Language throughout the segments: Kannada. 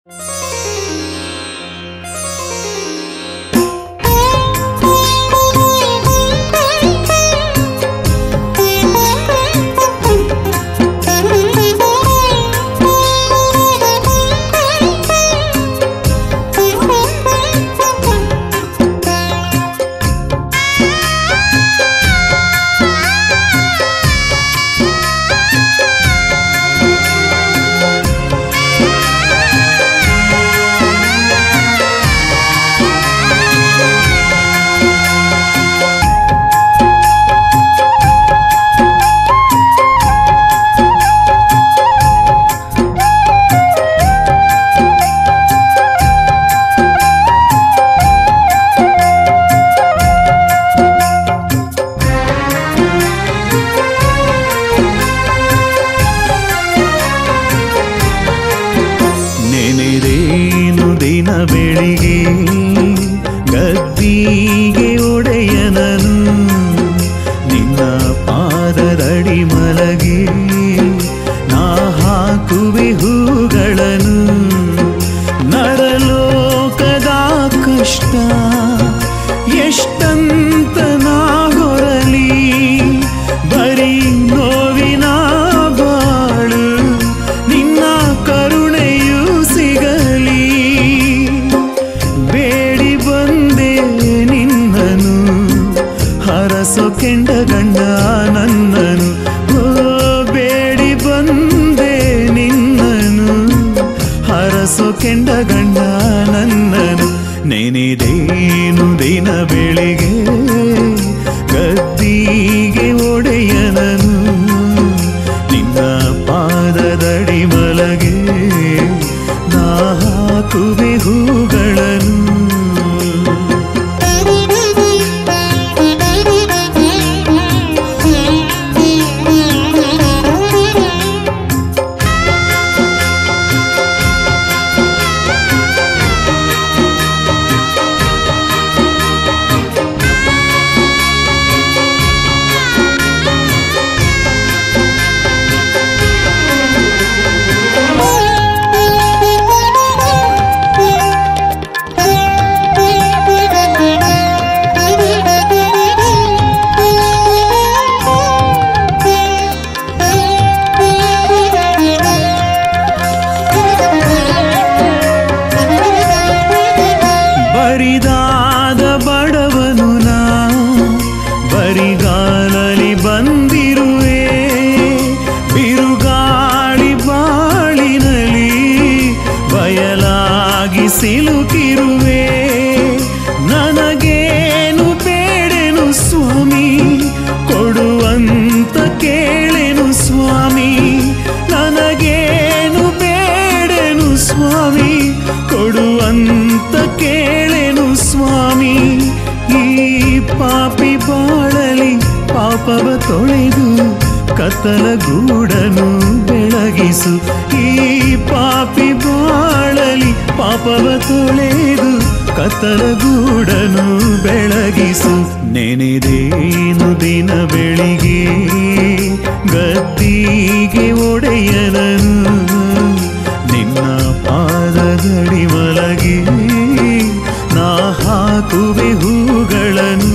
ನೆನೆದೇನು ದಿನ ಬೆಳಿಗ್ಗೆ ಗದ್ದಿಗೆ ಒಡೆಯನನು ನಿನ್ನ ಪಾದದಡಿ ಮಲಗಿ ನಾ ಹಾಕುವೆ ಹೂಗಳನ್ನು ನರಲೋಕದ ಕಷ್ಟ ಎಷ್ಟಂತ ನಾ ಹೊರಲಿ ಬರೀ ನೋವಿನ ಬಾಳು ನಿನ್ನ ಕರುಣೆಯೂ ಸಿಗಲಿ ಬೇಡಿ ಬಂದೆ ನಿನ್ನನು ಹರಸೋ ಕೆಂಡ ಗಂಡ ನನ್ನನು ಓ ಬೇಡಿ ಬಂದೆ ನಿನ್ನನು ಹರಸೋ ಕೆಂಡ ಗಂಡ ನನ್ನನು ನೆನೆದೇನು ದಿನ ಬೆಳಿಗ್ಗೆ ಗದ್ದಿಗೆ ಒಡೆಯನನು ನಿನ್ನ ಪಾದದಡಿ ಮಲಗೆ ನಾ ಹಾಕುವೆ ಹೂಗಳನ್ನು ಬರಿದಾದ ಬಡವನು ನಾ ಬರಿಗಾಲಲಿ ಬಂದಿರುವೆ ಬಿರುಗಾಳಿ ಬಾಳಿನಲಿ ಬಯಲಾಗಿ ಸಿಲುಕಿರುವೆ ನನಗೇನು ಬೇಡೆನು ಸ್ವಾಮಿ ಕೊಡುವಂತ ಕೇಳೆನು ಸ್ವಾಮಿ ನನಗೇನು ಬೇಡೆನು ಸ್ವಾಮಿ ಕೊಡುವಂತ ಕೇಳೆನು ಸ್ವಾಮಿ ಈ ಪಾಪಿ ಬಾಳಲಿ ಪಾಪವ ತೊಳೆದು ಕತ್ತಲ ಗೂಡನು ಬೆಳಗಿಸು ಈ ಪಾಪಿ ಬಾಳಲಿ ಪಾಪವ ತೊಳೆದು ಕತ್ತಲ ಗೂಡನು ಬೆಳಗಿಸು ನೆನೆದೇನು ದಿನ ಬೆಳಿಗ್ಗೆ ಗದ್ದಿಗೆ ಒಡೆಯನನು ನಿನ್ನ ಪಾದದಡಿ ಮಲಗಿ ನಾ ಹಾಕುವೆ ಹೂಗಳನ್ನು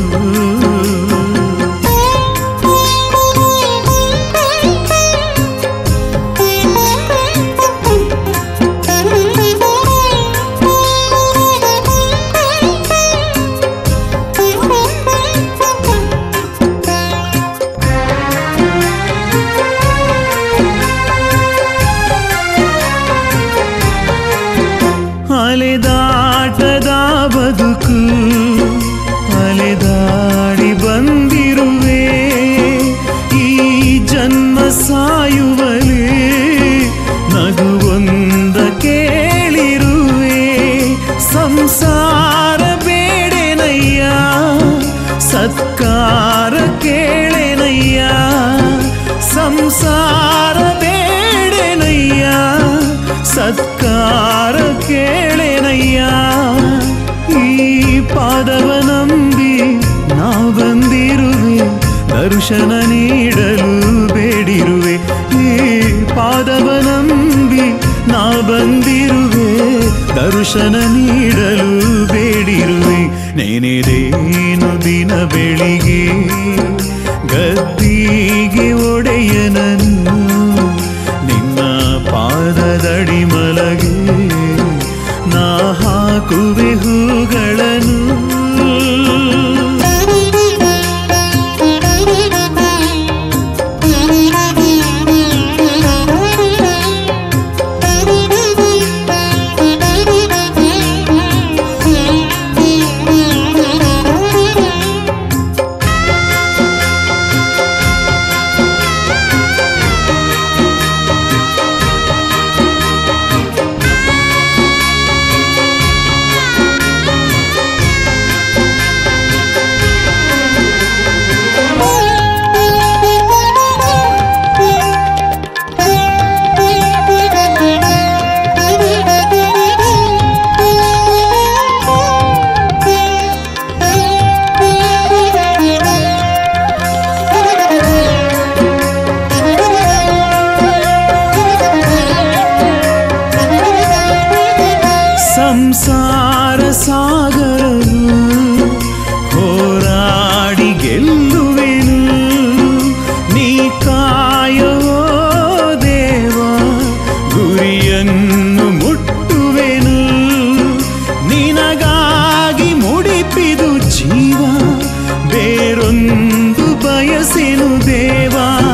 ಅಲೆದಾಟದ ಬದುಕು ಅಲೆದಾಡಿ ಬಂದಿರುವೆ ಈ ಜನ್ಮ ಸಾಯುವಲೇ ನಗುವೊಂದ ಕೇಳಿರುವೆ ಸಂಸಾರ ಬೇಡೆನಯ್ಯ ಸತ್ಕಾರ ಕೇಳೆನಯ್ಯ ಸಂಸಾರ ಬೇಡೆನಯ್ಯ ಸತ್ಕಾರ ಕೇಳೆನಯ್ಯ ಈ ಪಾದವ ನಂಬಿ ನಾ ಬಂದಿರುವೆ ದರ್ಶನ ನೀಡಲು ಬೇಡಿರುವೆ ಈ ಪಾದವ ನಂಬಿ ನಾ ಬಂದಿರುವೆ ದರ್ಶನ ನೀಡಲು ಬೇಡಿರುವೆ ನೆನೆದೇನು ದಿನ ಬೆಳಿಗ್ಗೆ ಗದ್ದಿಗೆ ಒಡೆಯನನ್ನು ನಿನ್ನ ಪಾದದಡಿ ಮಲಗೆ ನಾ ಹಾಕುವೆ ಹೂಗಳನ್ನು ಸಂಸಾರ ಸಾಗರನು ಹೋರಾಡಿ ಗೆಲ್ಲುವೆನು ನೀ ಕಾಯೋ ದೇವ ಗುರಿಯನ್ನು ಮುಟ್ಟುವೆನು ನಿನಗಾಗಿ ಮುಡಿಪಿದು ಜೀವ ಬೇರೊಂದು ಬಯಸೆನು ದೇವ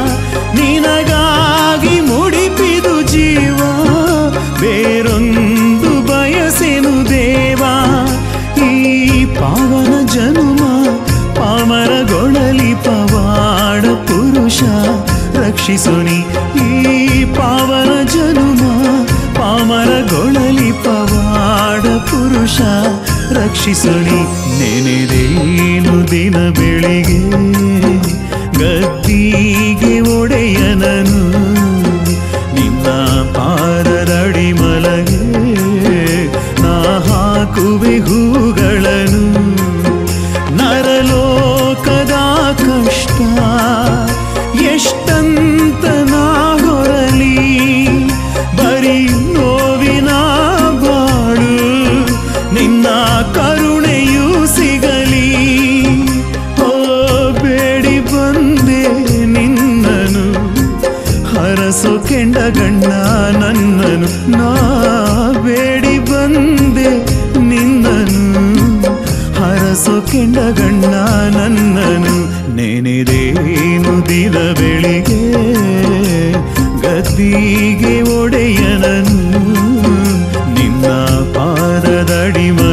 ನಿನಗಾಗಿ ಮುಡಿಪಿದು ಜೀವ ಬೇರೊಂದು ಬಯಸೆನು ದೇವ ಈ ಪಾವನ ಜನುಮ ಪಾಮರಗೊಳಲಿ ಪವಾಡ ಪುರುಷ ರಕ್ಷಿಸುನಿ ಈ ಪಾವನ ಜನುಮ ಪಾಮರಗೊಳಲಿ ಪವಾಡ ಪುರುಷ ರಕ್ಷಿಸುನಿ ನೆನೆದೇನು ದಿನ ಬೆಳಿಗ್ಗೆ ಗದ್ದಿಗೆ ಒಡೆಯನನು ನಿನ್ನ ಪಾದದಡಿ ಮಲಗೆ ನಾ ಹಾಕುವೆ ಹೂಗಳನ್ನು ನರಲೋಕದ ಕಷ್ಟ ಎಷ್ಟಂತ ನಾ ಹೊರಲಿ ಬರೀ ನೋವಿನ ಬಾಳು ನಿನ್ನ ಕರುಣೆಯೂ ಸಿಗಲಿ ಓ ಬೇಡಿ ಬಂದೆ ನಿನ್ನನು ಹರಸು ಕೆಂಡ ಗಣ್ಣ ನನ್ನನು ನಾ ಬೇಡಿ ಬಂದೆ ನಿನ್ನನು ಹರಸು ಕೆಂಡ ಗಣ್ಣ ನನ್ನನು ನೆನೆದೇನು ದಿನ ಬೆಳಿಗ್ಗೆ ಗದ್ದಿಗೆ ಒಡೆಯನನು ನಿನ್ನ ಪಾದದಡಿ